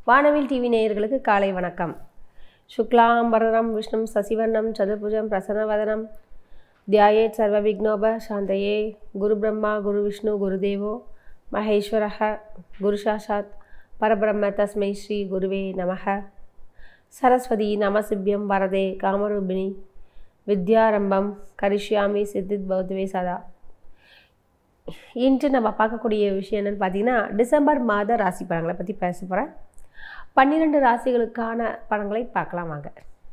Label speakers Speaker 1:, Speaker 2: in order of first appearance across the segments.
Speaker 1: வானவில் டிவி நேயர்களுக்கு காலை வணக்கம் சுக்லாம்பரம் விஷ்ணும் சசிவர்ணம் சதுர்புஜம் பிரசன்னவதனம் தியாயேத் சர்வ விக்னோப சாந்தயே குரு பிரம்மா குரு விஷ்ணு குருதேவோ மகேஸ்வரः குரு சாஷாத் பரபிரம்ம தஸ்மை ஸ்ரீ குருவே நமக சரஸ்வதி நமசிவ்யம் வரதே காமரூபிணி வித்யாரம்பம் கரிஷ்யாமி சித்தித் பௌத்வே சதா இன்று நம்ம பார்க்கக்கூடிய விஷயம் என்னென்னு பார்த்தீங்கன்னா டிசம்பர் மாத ராசி பலன்களை பற்றி பேச போகிறேன் பன்னிரெண்டு ராசிகளுக்கான பலன்களை பார்க்கலாம் வாங்க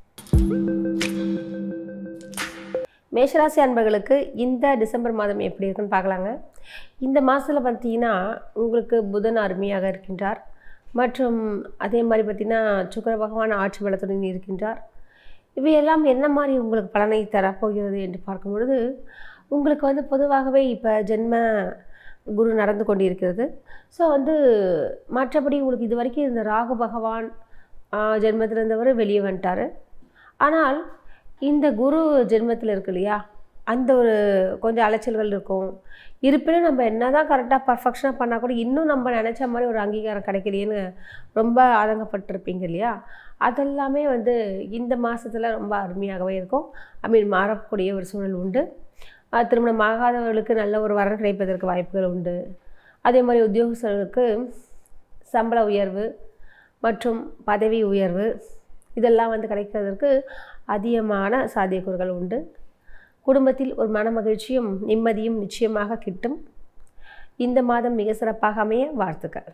Speaker 1: மேஷராசி அன்பர்களுக்கு இந்த டிசம்பர் மாதம் எப்படி இருக்குன்னு பார்க்கலாங்க இந்த மாதத்தில் பார்த்தீங்கன்னா உங்களுக்கு புதன் அருமையாக இருக்கின்றார் மற்றும் அதே மாதிரி பார்த்திங்கன்னா சுக்கர பகவான் ஆட்சி பலத்துடன் இருக்கின்றார் இவையெல்லாம் என்ன மாதிரி உங்களுக்கு பலனை தரப்போகிறது என்று பார்க்கும் பொழுது உங்களுக்கு வந்து பொதுவாகவே இப்போ ஜென்ம குரு நடந்து கொண்டிருக்கிறது ஸோ வந்து மற்றபடி உங்களுக்கு இது வரைக்கும் இந்த ராகு பகவான் ஜென்மத்தில் இருந்தவர் வெளியே வந்துட்டார் ஆனால் இந்த குரு ஜென்மத்தில் இருக்கு இல்லையா அந்த ஒரு கொஞ்சம் அலைச்சல்கள் இருக்கும் இருப்பினும் நம்ம என்ன தான் கரெக்டாக பர்ஃபெக்ஷனாக பண்ணால் கூட இன்னும் நம்ம நினச்ச மாதிரி ஒரு அங்கீகாரம் கிடைக்கலையேன்னு ரொம்ப ஆதங்கப்பட்டிருப்பீங்க இல்லையா அதெல்லாமே வந்து இந்த மாதத்தில் ரொம்ப அருமையாகவே இருக்கும் ஐ மீன் மாறக்கூடிய ஒரு சூழல் உண்டு திருமணம் ஆகாதவர்களுக்கு நல்ல ஒரு வரன் கிடைப்பதற்கு வாய்ப்புகள் உண்டு அதே மாதிரி உத்தியோகஸ்தர்களுக்கு சம்பள உயர்வு மற்றும் பதவி உயர்வு இதெல்லாம் வந்து கிடைக்கிறதுக்கு அதிகமான சாத்தியக்கூறுகள் உண்டு குடும்பத்தில் ஒரு மன மகிழ்ச்சியும் நிம்மதியும் நிச்சயமாக கிட்டும் இந்த மாதம் மிக சிறப்பாக அமைய வாழ்த்துக்கள்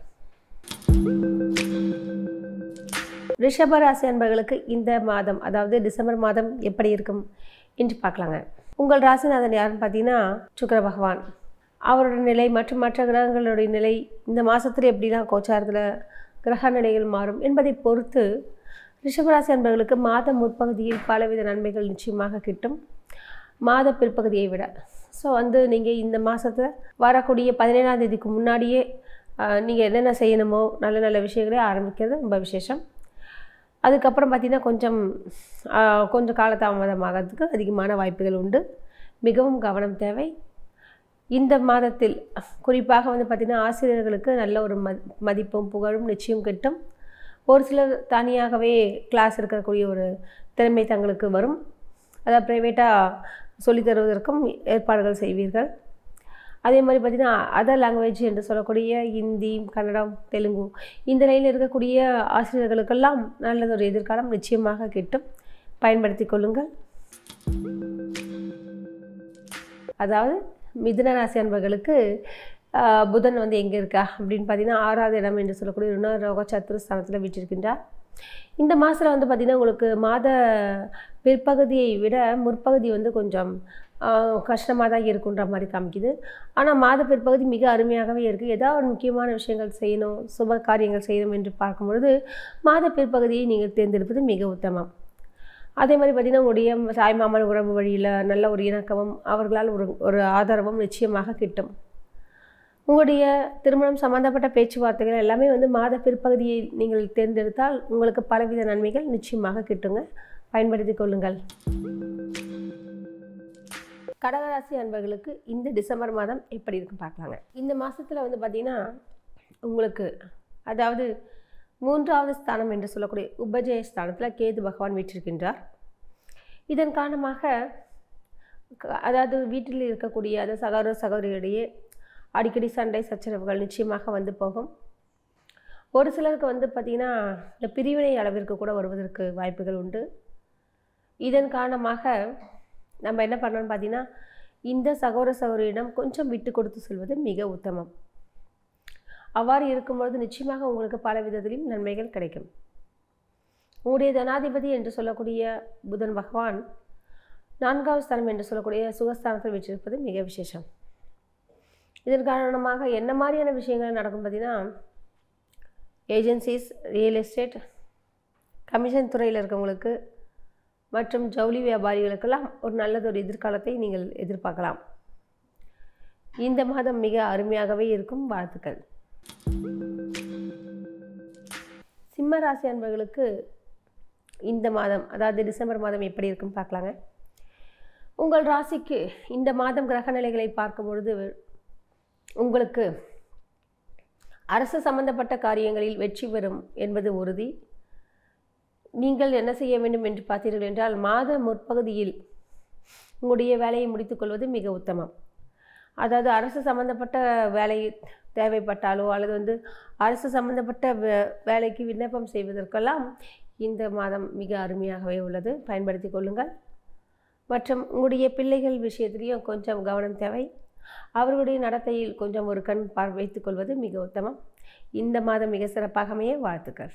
Speaker 1: ரிஷபராசி அன்பர்களுக்கு இந்த மாதம் அதாவது டிசம்பர் மாதம் எப்படி இருக்கும் என்று பார்க்கலாங்க உங்கள் ராசிநாதன் யாருன்னு பார்த்தீங்கன்னா சுக்கர பகவான் அவரோட நிலை மற்றும் மற்ற கிரகங்களுடைய நிலை இந்த மாதத்தில் எப்படிலாம் கோச்சாரத்தில் கிரக நிலைகள் மாறும் என்பதை பொறுத்து ரிஷபராசி அன்பர்களுக்கு மாத முற்பகுதியில் பலவித நன்மைகள் நிச்சயமாக கிட்டும் மாத பிற்பகுதியை விட ஸோ வந்து நீங்கள் இந்த மாதத்தில் வரக்கூடிய பதினேழாம் தேதிக்கு முன்னாடியே நீங்கள் என்னென்ன செய்யணுமோ நல்ல நல்ல விஷயங்களே ஆரம்பிக்கிறது ரொம்ப விசேஷம் அதுக்கப்புறம் பார்த்திங்கன்னா கொஞ்சம் கொஞ்சம் காலதாமதமாகிறதுக்கு அதிகமான வாய்ப்புகள் உண்டு மிகவும் கவனம் தேவை இந்த மாதத்தில் குறிப்பாக வந்து பார்த்திங்கன்னா ஆசிரியர்களுக்கு நல்ல ஒரு ம மதிப்பும் புகழும் நிச்சயம் கிட்டும் ஒரு சிலர் தனியாகவே கிளாஸ் இருக்கக்கூடிய ஒரு திறமை தங்களுக்கு வரும் அதாவது ப்ரைவேட்டாக சொல்லி தருவதற்கும் ஏற்பாடுகள் செய்வீர்கள் அதே மாதிரி பார்த்திங்கன்னா அதர் லாங்குவேஜ் என்று சொல்லக்கூடிய ஹிந்தி கன்னடம் தெலுங்கு இந்த லைனில் இருக்கக்கூடிய ஆசிரியர்களுக்கெல்லாம் நல்லதொரு எதிர்காலம் நிச்சயமாக கிட்டும் பயன்படுத்தி கொள்ளுங்கள் அதாவது மிதுன ராசி அன்பர்களுக்கு புதன் வந்து எங்கே இருக்கா அப்படின்னு பார்த்தீங்கன்னா ஆறாவது இடம் என்று சொல்லக்கூடிய ருணரோக சத்துருஸ்தானத்தில் வீட்டிருக்கின்றார் இந்த மாதத்தில் வந்து பார்த்திங்கன்னா உங்களுக்கு மாத பிற்பகுதியை விட முற்பகுதி வந்து கொஞ்சம் கஷ்டமாக தான் இருக்குன்ற மாதிரி காமிக்குது ஆனால் மாத பிற்பகுதி மிக அருமையாகவே இருக்குது ஏதாவது ஒரு முக்கியமான விஷயங்கள் செய்யணும் சுப காரியங்கள் செய்யணும் என்று பார்க்கும்பொழுது மாத பிற்பகுதியை நீங்கள் தேர்ந்தெடுப்பது மிக உத்தமம் அதே மாதிரி பார்த்திங்கன்னா உங்களுடைய தாய்மாமன் உறவு வழியில் நல்ல ஒரு இணக்கமும் அவர்களால் ஒரு ஒரு ஆதரவும் நிச்சயமாக கிட்டும் உங்களுடைய திருமணம் சம்மந்தப்பட்ட பேச்சுவார்த்தைகள் எல்லாமே வந்து மாத பிற்பகுதியை நீங்கள் தேர்ந்தெடுத்தால் உங்களுக்கு பலவித நன்மைகள் நிச்சயமாக கிட்டுங்க பயன்படுத்தி கொள்ளுங்கள் கடகராசி அன்பர்களுக்கு இந்த டிசம்பர் மாதம் எப்படி இருக்கு பார்க்கலாங்க இந்த மாதத்தில் வந்து பார்த்திங்கன்னா உங்களுக்கு அதாவது மூன்றாவது ஸ்தானம் என்று சொல்லக்கூடிய உபஜய ஸ்தானத்தில் கேது பகவான் வீற்றிருக்கின்றார் இதன் காரணமாக அதாவது வீட்டில் இருக்கக்கூடிய அந்த சகோதர சகோதரிகளிடையே அடிக்கடி சண்டை சச்சரவுகள் நிச்சயமாக வந்து போகும் ஒரு சிலருக்கு வந்து பார்த்திங்கன்னா இந்த பிரிவினை அளவிற்கு கூட வருவதற்கு வாய்ப்புகள் உண்டு இதன் காரணமாக நம்ம என்ன பண்ணோம்னு பார்த்தீங்கன்னா இந்த சகோதர சகோதரியிடம் கொஞ்சம் விட்டு கொடுத்து செல்வது மிக உத்தமம் அவ்வாறு இருக்கும்பொழுது நிச்சயமாக உங்களுக்கு பல விதத்திலும் நன்மைகள் கிடைக்கும் உங்களுடைய ஜனாதிபதி என்று சொல்லக்கூடிய புதன் பகவான் நான்காவது ஸ்தானம் என்று சொல்லக்கூடிய சுகஸ்தானத்தில் வச்சிருப்பது மிக விசேஷம் இதன் காரணமாக என்ன மாதிரியான விஷயங்கள் நடக்கும் பார்த்தீங்கன்னா ஏஜென்சிஸ் ரியல் எஸ்டேட் கமிஷன் துறையில் இருக்கவங்களுக்கு மற்றும் ஜவுளி வியாபாரிகளுக்கெல்லாம் ஒரு நல்லதொரு எதிர்காலத்தை நீங்கள் எதிர்பார்க்கலாம் இந்த மாதம் மிக அருமையாகவே இருக்கும் வாழ்த்துக்கள் சிம்ம ராசி அன்பர்களுக்கு இந்த மாதம் அதாவது டிசம்பர் மாதம் எப்படி இருக்குன்னு பார்க்கலாங்க உங்கள் ராசிக்கு இந்த மாதம் கிரக நிலைகளை பார்க்கும் பொழுது உங்களுக்கு அரசு சம்பந்தப்பட்ட காரியங்களில் வெற்றி பெறும் என்பது உறுதி நீங்கள் என்ன செய்ய வேண்டும் என்று பார்த்தீர்கள் என்றால் மாத முற்பகுதியில் உங்களுடைய வேலையை முடித்துக்கொள்வது மிக உத்தமம் அதாவது அரசு சம்பந்தப்பட்ட வேலை தேவைப்பட்டாலோ அல்லது வந்து அரசு சம்பந்தப்பட்ட வே வேலைக்கு விண்ணப்பம் செய்வதற்கெல்லாம் இந்த மாதம் மிக அருமையாகவே உள்ளது பயன்படுத்தி கொள்ளுங்கள் மற்றும் உங்களுடைய பிள்ளைகள் விஷயத்திலையும் கொஞ்சம் கவனம் தேவை அவர்களுடைய நடத்தையில் கொஞ்சம் ஒரு கண் பார் வைத்துக் கொள்வது மிக உத்தமம் இந்த மாதம் மிக சிறப்பாகவே வாழ்த்துக்கள்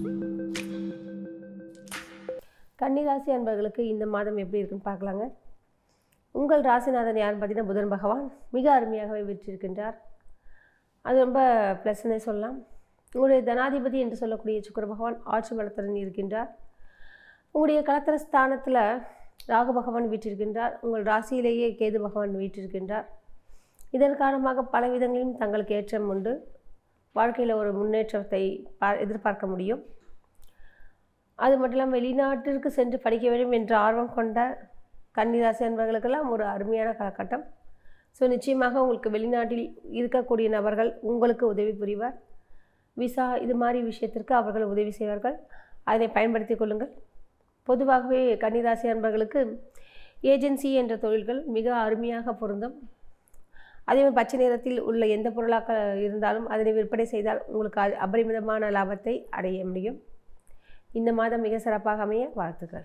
Speaker 1: கன்னிராசி அன்பர்களுக்கு இந்த மாதம் எப்படி இருக்குன்னு பார்க்கலாங்க உங்கள் ராசிநாதன் யாருன்னு பார்த்தீங்கன்னா புதன் பகவான் மிக அருமையாகவே வீற்றிருக்கின்றார் அது ரொம்ப ப்ளஸ்னே சொல்லலாம் உங்களுடைய தனாதிபதி என்று சொல்லக்கூடிய சுக்கர பகவான் ஆட்சி பலத்துடன் இருக்கின்றார் உங்களுடைய கலத்தர ஸ்தானத்தில் ராகு பகவான் வீற்றிருக்கின்றார் உங்கள் ராசியிலேயே கேது பகவான் வீற்றிருக்கின்றார் இதன் காரணமாக பல விதங்களிலும் தங்களுக்கு ஏற்றம் உண்டு வாழ்க்கையில் ஒரு முன்னேற்றத்தை பா எதிர்பார்க்க முடியும் அது மட்டும் இல்லாமல் வெளிநாட்டிற்கு சென்று படிக்க வேண்டும் என்ற ஆர்வம் கொண்ட கன்னிராசி அன்பர்களுக்கெல்லாம் ஒரு அருமையான காலகட்டம் ஸோ நிச்சயமாக உங்களுக்கு வெளிநாட்டில் இருக்கக்கூடிய நபர்கள் உங்களுக்கு உதவி புரிவார் விசா இது மாதிரி விஷயத்திற்கு அவர்கள் உதவி செய்வார்கள் அதனை பயன்படுத்தி கொள்ளுங்கள் பொதுவாகவே கன்னிராசி அன்பர்களுக்கு ஏஜென்சி என்ற தொழில்கள் மிக அருமையாக பொருந்தும் அதே மாதிரி பச்சை நிறத்தில் உள்ள எந்த பொருளாக இருந்தாலும் அதனை விற்பனை செய்தால் உங்களுக்கு அது அபரிமிதமான லாபத்தை அடைய முடியும் இந்த மாதம் மிக சிறப்பாக அமைய வாழ்த்துக்கள்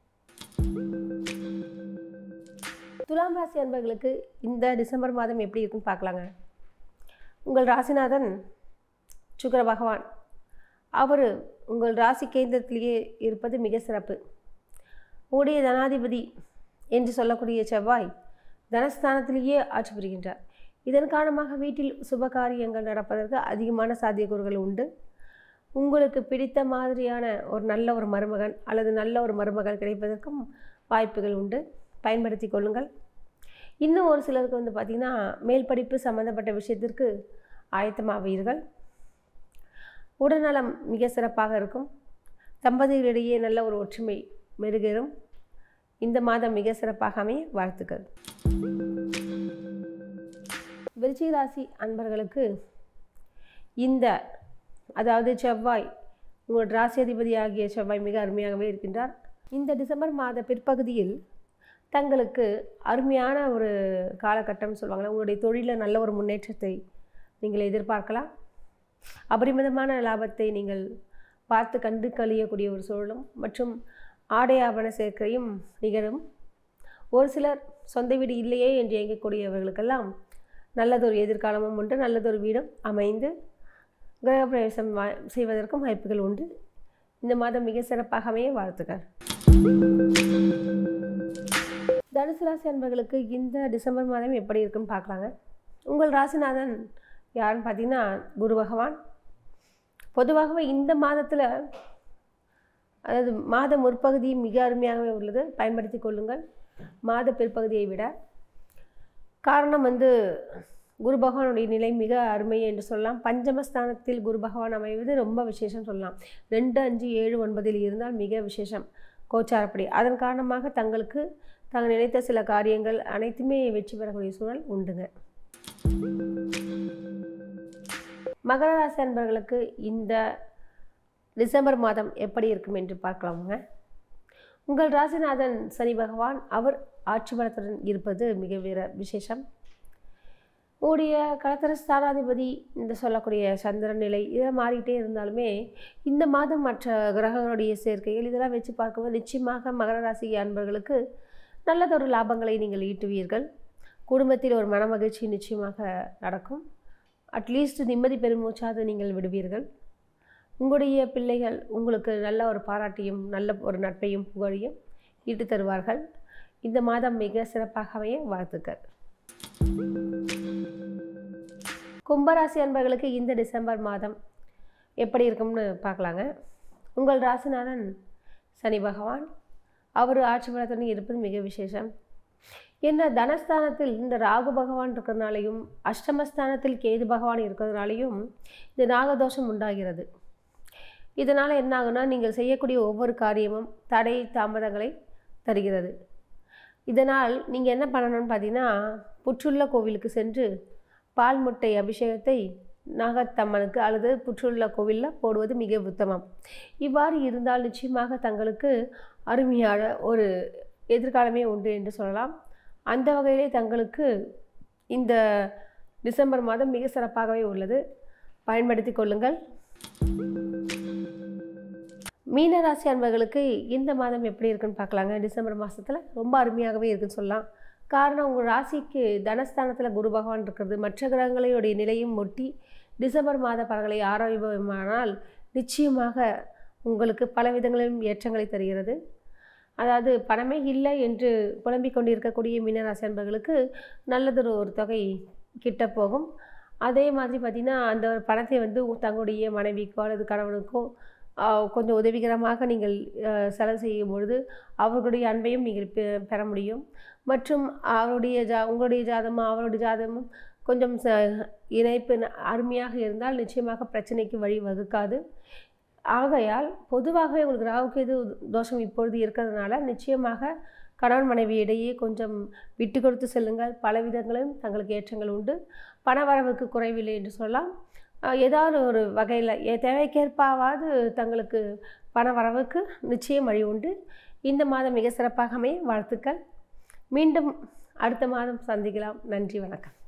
Speaker 1: துலாம் ராசி அன்பர்களுக்கு இந்த டிசம்பர் மாதம் எப்படி இருக்குன்னு பார்க்கலாங்க உங்கள் ராசிநாதன் சுக்கர பகவான் அவர் உங்கள் ராசி கேந்திரத்திலேயே இருப்பது மிக சிறப்பு உடைய தனாதிபதி என்று சொல்லக்கூடிய செவ்வாய் தனஸ்தானத்திலேயே ஆட்சி புரிகின்றார் இதன் காரணமாக வீட்டில் சுப காரியங்கள் நடப்பதற்கு அதிகமான சாத்தியக்கூறுகள் உண்டு உங்களுக்கு பிடித்த மாதிரியான ஒரு நல்ல ஒரு மருமகன் அல்லது நல்ல ஒரு மருமகள் கிடைப்பதற்கும் வாய்ப்புகள் உண்டு பயன்படுத்தி கொள்ளுங்கள் இன்னும் ஒரு சிலருக்கு வந்து பார்த்திங்கன்னா மேல் படிப்பு சம்மந்தப்பட்ட விஷயத்திற்கு ஆயத்தமாவீர்கள் உடல்நலம் மிக சிறப்பாக இருக்கும் தம்பதிகளிடையே நல்ல ஒரு ஒற்றுமை மெருகேறும் இந்த மாதம் மிக சிறப்பாக அமைய வாழ்த்துக்கள் விருச்சிக ராசி அன்பர்களுக்கு இந்த அதாவது செவ்வாய் உங்களோட ராசி அதிபதி ஆகிய செவ்வாய் மிக அருமையாகவே இருக்கின்றார் இந்த டிசம்பர் மாத பிற்பகுதியில் தங்களுக்கு அருமையான ஒரு காலகட்டம் சொல்லுவாங்களே உங்களுடைய தொழிலில் நல்ல ஒரு முன்னேற்றத்தை நீங்கள் எதிர்பார்க்கலாம் அபரிமிதமான லாபத்தை நீங்கள் பார்த்து கண்டு கழியக்கூடிய ஒரு சூழலும் மற்றும் ஆடை ஆபண சேர்க்கையும் நிகழும் ஒரு சிலர் சொந்த வீடு இல்லையே என்று இயங்கக்கூடியவர்களுக்கெல்லாம் நல்லதொரு எதிர்காலமும் உண்டு நல்லதொரு வீடும் அமைந்து கிரகப்பிரவேசம் வா- செய்வதற்கும் வாய்ப்புகள் உண்டு இந்த மாதம் மிக சிறப்பாக அமைய வாழ்த்துக்கள் தனுசு ராசி அன்பர்களுக்கு இந்த டிசம்பர் மாதம் எப்படி இருக்குன்னு பார்க்கலாங்க உங்கள் ராசிநாதன் யாருன்னு பார்த்தீங்கன்னா குரு பகவான் பொதுவாகவே இந்த மாதத்தில் அதாவது மாத முற்பகுதி மிக அருமையாகவே உள்ளது பயன்படுத்தி கொள்ளுங்கள் மாத பிற்பகுதியை விட காரணம் வந்து குரு பகவானுடைய நிலை மிக அருமை என்று சொல்லலாம் பஞ்சமஸ்தானத்தில் குரு பகவான் அமைவது ரொம்ப விசேஷம் சொல்லலாம் ரெண்டு அஞ்சு ஏழு ஒன்பதில் இருந்தால் மிக விசேஷம் கோச்சாரப்படி அதன் காரணமாக தங்களுக்கு தாங்கள் நினைத்த சில காரியங்கள் அனைத்துமே வெற்றி பெறக்கூடிய சூழல் உண்டுங்க மகர ராசி அன்பர்களுக்கு இந்த டிசம்பர் மாதம் எப்படி இருக்கும் என்று பார்க்கலாமுங்க உங்கள் ராசிநாதன் சனி பகவான் அவர் ஆட்சி பலத்துடன் இருப்பது மிக வீர விசேஷம் உடைய கலத்தர ஸ்தானாதிபதி இந்த சொல்லக்கூடிய சந்திரன் நிலை இதெல்லாம் மாறிக்கிட்டே இருந்தாலுமே இந்த மாதம் மற்ற கிரகங்களுடைய சேர்க்கைகள் இதெல்லாம் வச்சு பார்க்கும்போது நிச்சயமாக மகர ராசி அன்பர்களுக்கு நல்லதொரு லாபங்களை நீங்கள் ஈட்டுவீர்கள் குடும்பத்தில் ஒரு மனமகிழ்ச்சி நிச்சயமாக நடக்கும் அட்லீஸ்ட் நிம்மதி பெருமூச்சாவது நீங்கள் விடுவீர்கள் உங்களுடைய பிள்ளைகள் உங்களுக்கு நல்ல ஒரு பாராட்டியும் நல்ல ஒரு நட்பையும் புகழையும் ஈட்டு தருவார்கள் இந்த மாதம் மிக சிறப்பாகவே வாழ்த்துக்கள் கும்பராசி அன்பர்களுக்கு இந்த டிசம்பர் மாதம் எப்படி இருக்கும்னு பார்க்கலாங்க உங்கள் ராசிநாதன் சனி பகவான் அவர் ஆட்சி பலத்துடன் இருப்பது மிக விசேஷம் என்ன தனஸ்தானத்தில் இந்த ராகு பகவான் இருக்கிறதுனாலையும் அஷ்டமஸ்தானத்தில் கேது பகவான் இருக்கிறதுனாலையும் இந்த நாகதோஷம் உண்டாகிறது இதனால் என்ன ஆகும்னா நீங்கள் செய்யக்கூடிய ஒவ்வொரு காரியமும் தடை தாமதங்களை தருகிறது இதனால் நீங்கள் என்ன பண்ணணும்னு பார்த்தீங்கன்னா புற்றுள்ள கோவிலுக்கு சென்று பால் முட்டை அபிஷேகத்தை நாகத்தம்மனுக்கு அல்லது புற்றுள்ள கோவிலில் போடுவது மிக உத்தமம் இவ்வாறு இருந்தால் நிச்சயமாக தங்களுக்கு அருமையான ஒரு எதிர்காலமே உண்டு என்று சொல்லலாம் அந்த வகையிலே தங்களுக்கு இந்த டிசம்பர் மாதம் மிக சிறப்பாகவே உள்ளது பயன்படுத்தி கொள்ளுங்கள் மீனராசி அன்பர்களுக்கு இந்த மாதம் எப்படி இருக்குன்னு பார்க்கலாங்க டிசம்பர் மாதத்தில் ரொம்ப அருமையாகவே இருக்குன்னு சொல்லலாம் காரணம் உங்கள் ராசிக்கு தனஸ்தானத்தில் குரு பகவான் இருக்கிறது மற்ற கிரகங்களுடைய நிலையும் ஒட்டி டிசம்பர் மாத பலன்களை ஆரோக்கியமானால் நிச்சயமாக உங்களுக்கு பல விதங்களிலும் ஏற்றங்களை தருகிறது அதாவது பணமே இல்லை என்று புலம்பிக் கொண்டிருக்கக்கூடிய மீனராசி அன்பர்களுக்கு நல்லதொரு ஒரு தொகை கிட்ட போகும் அதே மாதிரி பார்த்திங்கன்னா அந்த ஒரு பணத்தை வந்து தங்களுடைய மனைவிக்கோ அல்லது கணவனுக்கோ ஆஹ், கொஞ்சம் உதவிகரமாக நீங்கள் ஆஹ், செலவு செய்யும் பொழுது அவர்களுடைய அன்பையும் நீங்கள் பெ- பெற முடியும் மற்றும் அவருடைய ஜா உங்களுடைய ஜாதமும் அவருடைய ஜாதமும் கொஞ்சம் ச இணைப்பு ந- அருமையாக இருந்தால் நிச்சயமாக பிரச்சனைக்கு வழி வகுக்காது ஆகையால் பொதுவாகவே உங்களுக்கு ராகுகேது தோஷம் இப்பொழுது இருக்கிறதுனால நிச்சயமாக கணவன் மனைவி இடையே கொஞ்சம் விட்டு கொடுத்து செல்லுங்கள் பல விதங்களும் தங்களுக்கு ஏற்றங்கள் உண்டு பணவரவுக்கு குறைவில்லை என்று சொல்லலாம் அஹ் ஏதாவது ஒரு வகையில் தேவைக்கேற்பாவது தங்களுக்கு பண வரவுக்கு நிச்சயம் வழி உண்டு இந்த மாதம் மிக சிறப்பாக அமைய வாழ்த்துக்கள் மீண்டும் அடுத்த மாதம் சந்திக்கலாம் நன்றி வணக்கம்